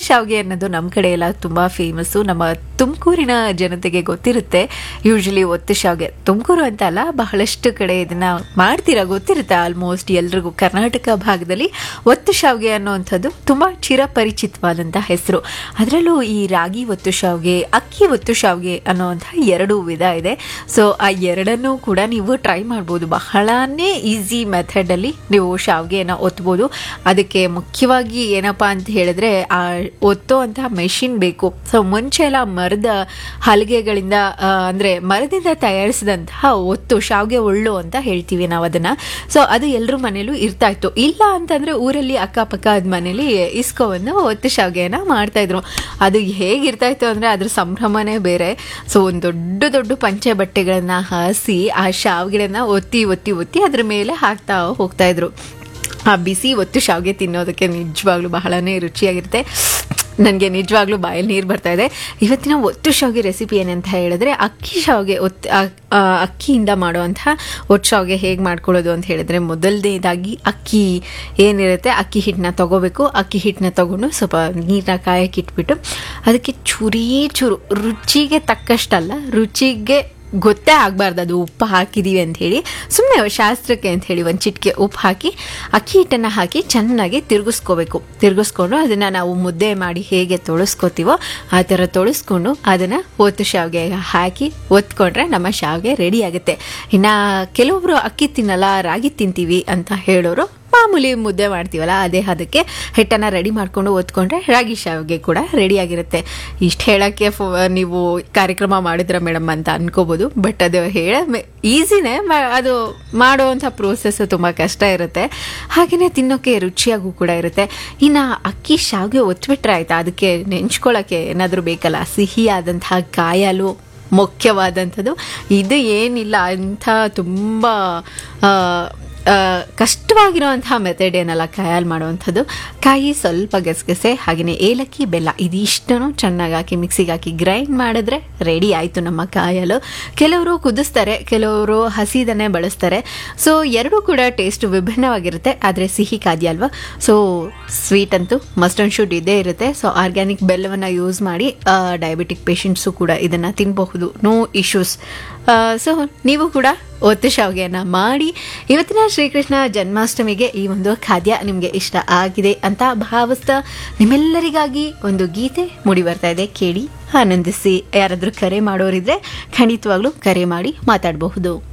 ಶಾವಿಗೆ ಅನ್ನೋದು ನಮ್ಮ ಕಡೆ ಎಲ್ಲ ತುಂಬ ಫೇಮಸ್ಸು ನಮ್ಮ ತುಮಕೂರಿನ ಜನತೆಗೆ ಗೊತ್ತಿರುತ್ತೆ ಯೂಶಲಿ ಒತ್ತು ಶಾವಿಗೆ ತುಮಕೂರು ಅಂತ ಅಲ್ಲ ಬಹಳಷ್ಟು ಕಡೆ ಇದನ್ನ ಮಾಡ್ತೀರಾ ಗೊತ್ತಿರುತ್ತೆ ಆಲ್ಮೋಸ್ಟ್ ಎಲ್ರಿಗೂ ಕರ್ನಾಟಕ ಭಾಗದಲ್ಲಿ ಒತ್ತು ಶಾವಿಗೆ ಅನ್ನುವಂಥದ್ದು ತುಂಬ ಚಿರಪರಿಚಿತವಾದಂಥ ಹೆಸರು ಅದರಲ್ಲೂ ಈ ರಾಗಿ ಒತ್ತು ಶಾವಿಗೆ ಅಕ್ಕಿ ಒತ್ತು ಶಾವಿಗೆ ಅನ್ನುವಂಥ ಎರಡು ವಿಧ ಇದೆ ಸೊ ಆ ಎರಡನ್ನೂ ಕೂಡ ನೀವು ಟ್ರೈ ಮಾಡ್ಬೋದು ಬಹಳನೇ ಈಸಿ ಮೆಥಡಲ್ಲಿ ನೀವು ಶಾವಿಗೆಯನ್ನು ಒತ್ಬೋದು ಅದಕ್ಕೆ ಮುಖ್ಯವಾಗಿ ಏನಪ್ಪ ಅಂತ ಹೇಳಿದ್ರೆ ಆ ಒತ್ತೋ ಅಂತ ಮೆಷಿನ್ ಬೇಕು ಸೊ ಮುಂಚೆ ಎಲ್ಲ ಮರದ ಹಲಗೆಗಳಿಂದ ಆ, ಅಂದ್ರೆ ಮರದಿಂದ ತಯಾರಿಸಿದಂತಹ ಒತ್ತು ಶಾವಿಗೆ ಒಳ್ಳು ಅಂತ ಹೇಳ್ತೀವಿ ನಾವು ಅದನ್ನ ಸೊ ಅದು ಎಲ್ಲರ ಮನೇಲೂ ಇರ್ತಾ ಇತ್ತು ಇಲ್ಲ ಅಂತಂದ್ರೆ ಊರಲ್ಲಿ ಅಕ್ಕಪಕ್ಕದ ಮನೇಲಿ ಇಸ್ಕೊಬಂದು ಒತ್ತು ಶಾವಿಗೆಯನ್ನ ಮಾಡ್ತಾ ಇದ್ರು ಅದು ಹೇಗಿರ್ತಾ ಇತ್ತು ಅಂದ್ರೆ ಅದ್ರ ಸಂಭ್ರಮನೇ ಬೇರೆ ಸೊ ಒಂದು ದೊಡ್ಡ ದೊಡ್ಡ ಪಂಚೆ ಬಟ್ಟೆಗಳನ್ನ ಹಾಸಿ ಆ ಶಾವಿಗೆನ ಒತ್ತಿ ಒತ್ತಿ ಒತ್ತಿ ಅದ್ರ ಮೇಲೆ ಹಾಕ್ತಾ ಹೋಗ್ತಾ ಇದ್ರು ಆ ಬಿಸಿ ಒತ್ತು ಶಾವಿಗೆ ತಿನ್ನೋದಕ್ಕೆ ನಿಜವಾಗ್ಲೂ ಬಹಳನೇ ರುಚಿಯಾಗಿರುತ್ತೆ ನನಗೆ ನಿಜವಾಗ್ಲೂ ಬಾಯಲ್ಲಿ ನೀರು ಬರ್ತಾ ಇದೆ ಇವತ್ತಿನ ಒತ್ತು ಶಾವಿಗೆ ರೆಸಿಪಿ ಏನಂತ ಹೇಳಿದ್ರೆ ಅಕ್ಕಿ ಶಾವಿಗೆ ಒತ್ತು ಆ- ಆ, ಅಕ್ಕಿಯಿಂದ ಮಾಡುವಂಥ ಒತ್ತು ಶಾವಿಗೆ ಹೇಗೆ ಮಾಡ್ಕೊಳ್ಳೋದು ಅಂತ ಹೇಳಿದ್ರೆ ಮೊದಲನೇದಾಗಿ ಅಕ್ಕಿ ಏನಿರುತ್ತೆ ಅಕ್ಕಿ ಹಿಟ್ಟನ್ನ ತಗೋಬೇಕು ಅಕ್ಕಿ ಹಿಟ್ಟನ್ನ ತಗೊಂಡು ಸ್ವಲ್ಪ ನೀರನ್ನ ಕಾಯಕ್ಕೆ ಇಟ್ಬಿಟ್ಟು ಅದಕ್ಕೆ ಚೂರಿ ಚೂರು ರುಚಿಗೆ ತಕ್ಕಷ್ಟಲ್ಲ ರುಚಿಗೆ ಗೊತ್ತೇ ಆಗಬಾರ್ದು ಅದು ಉಪ್ಪು ಹಾಕಿದೀವಿ ಅಂತ ಹೇಳಿ ಸುಮ್ಮನೆ ಶಾಸ್ತ್ರಕ್ಕೆ ಅಂತ ಹೇಳಿ ಒಂದು ಚಿಟಿಕೆ ಉಪ್ಪು ಹಾಕಿ ಅಕ್ಕಿ ಹಿಟ್ಟನ್ನು ಹಾಕಿ ಚೆನ್ನಾಗಿ ತಿರುಗಿಸ್ಕೋಬೇಕು ತಿರುಗಿಸ್ಕೊಂಡು ಅದನ್ನು ನಾವು ಮುದ್ದೆ ಮಾಡಿ ಹೇಗೆ ತೊಳಸ್ಕೋತೀವೋ ಆ ಥರ ತೊಳಸ್ಕೊಂಡು ಅದನ್ನು ಒತ್ತು ಶಾವಿಗೆ ಹಾಕಿ ಒತ್ಕೊಂಡ್ರೆ ನಮ್ಮ ಶಾವಿಗೆ ರೆಡಿ ಆಗುತ್ತೆ ಇನ್ನು ಕೆಲವೊಬ್ರು ಅಕ್ಕಿ ತಿನ್ನಲ್ಲ ರಾಗಿ ತಿಂತೀವಿ ಅಂತ ಹೇಳೋರು ಮಾಮೂಲಿ ಮುದ್ದೆ ಮಾಡ್ತೀವಲ್ಲ ಅದೇ ಅದಕ್ಕೆ ಹಿಟ್ಟನ್ನು ರೆಡಿ ಮಾಡಿಕೊಂಡು ಒತ್ಕೊಂಡ್ರೆ ರಾಗಿ ಶಾವಿಗೆ ಕೂಡ ರೆಡಿಯಾಗಿರುತ್ತೆ ಇಷ್ಟು ಹೇಳೋಕ್ಕೆ ಫೋ ನೀವು ಕಾರ್ಯಕ್ರಮ ಮಾಡಿದ್ರ ಮೇಡಮ್ ಅಂತ ಅನ್ಕೋಬೋದು ಬಟ್ ಅದು ಹೇಳ ಈಸಿನೇ ಅದು ಮಾಡುವಂಥ ಪ್ರೋಸೆಸ್ ತುಂಬ ಕಷ್ಟ ಇರುತ್ತೆ ಹಾಗೆಯೇ ತಿನ್ನೋಕ್ಕೆ ರುಚಿಯಾಗೂ ಕೂಡ ಇರುತ್ತೆ ಇನ್ನು ಅಕ್ಕಿ ಶಾವಿಗೆ ಒತ್ಬಿಟ್ರೆ ಆಯ್ತಾ ಅದಕ್ಕೆ ನೆಂಚ್ಕೊಳ್ಳೋಕ್ಕೆ ಏನಾದರೂ ಬೇಕಲ್ಲ ಸಿಹಿಯಾದಂತಹ ಕಾಯಲು ಮುಖ್ಯವಾದಂಥದ್ದು ಇದು ಏನಿಲ್ಲ ಅಂಥ ತುಂಬ ಆ, ಆ, ಕಷ್ಟವಾಗಿರುವಂತಹ ಮೆಥಡ್ ಏನಲ್ಲ ಕಾಯಲ್ಲಿ ಮಾಡುವಂಥದ್ದು ಕಾಯಿ ಸ್ವಲ್ಪ ಗಸಗಸೆ ಹಾಗೆಯೇ ಏಲಕ್ಕಿ ಬೆಲ್ಲ ಇದಿಷ್ಟನ್ನು ಚೆನ್ನಾಗಿ ಹಾಕಿ ಮಿಕ್ಸಿಗೆ ಹಾಕಿ ಗ್ರೈಂಡ್ ಮಾಡಿದ್ರೆ ರೆಡಿ ಆಯಿತು ನಮ್ಮ ಕಾಯಲು ಕೆಲವರು ಕುದಿಸ್ತಾರೆ ಕೆಲವರು ಹಸಿದನ್ನೇ ಬಳಸ್ತಾರೆ ಸೊ ಎರಡೂ ಕೂಡ ಟೇಸ್ಟ್ ವಿಭಿನ್ನವಾಗಿರುತ್ತೆ ಆದರೆ ಸಿಹಿ ಖಾದ್ಯ ಅಲ್ವಾ ಸೊ ಸ್ವೀಟ್ ಅಂತೂ ಮಸ್ಟ್ ಅಂಡ್ ಶುಡ್ ಇದೇ ಇರುತ್ತೆ ಸೊ ಆರ್ಗ್ಯಾನಿಕ್ ಬೆಲ್ಲವನ್ನು ಯೂಸ್ ಮಾಡಿ ಡಯಾಬಿಟಿಕ್ ಪೇಷಂಟ್ಸು ಕೂಡ ಇದನ್ನು ತಿನ್ನಬಹುದು ನೋ ಇಶ್ಯೂಸ್ ಸೊ ನೀವು ಕೂಡ ಒತ್ತು ಶಾವಿಗೆಯನ್ನು ಮಾಡಿ ಇವತ್ತಿನ ಶ್ರೀಕೃಷ್ಣ ಜನ್ಮಾಷ್ಟಮಿಗೆ ಈ ಒಂದು ಖಾದ್ಯ ನಿಮಗೆ ಇಷ್ಟ ಆಗಿದೆ ಅಂತ ಭಾವಿಸ್ತಾ ನಿಮ್ಮೆಲ್ಲರಿಗಾಗಿ ಒಂದು ಗೀತೆ ಮೂಡಿ ಬರ್ತಾ ಇದೆ ಕೇಳಿ ಆನಂದಿಸಿ ಯಾರಾದರೂ ಕರೆ ಮಾಡೋರಿದ್ರೆ ಖಂಡಿತವಾಗ್ಲೂ ಕರೆ ಮಾಡಿ ಮಾತಾಡಬಹುದು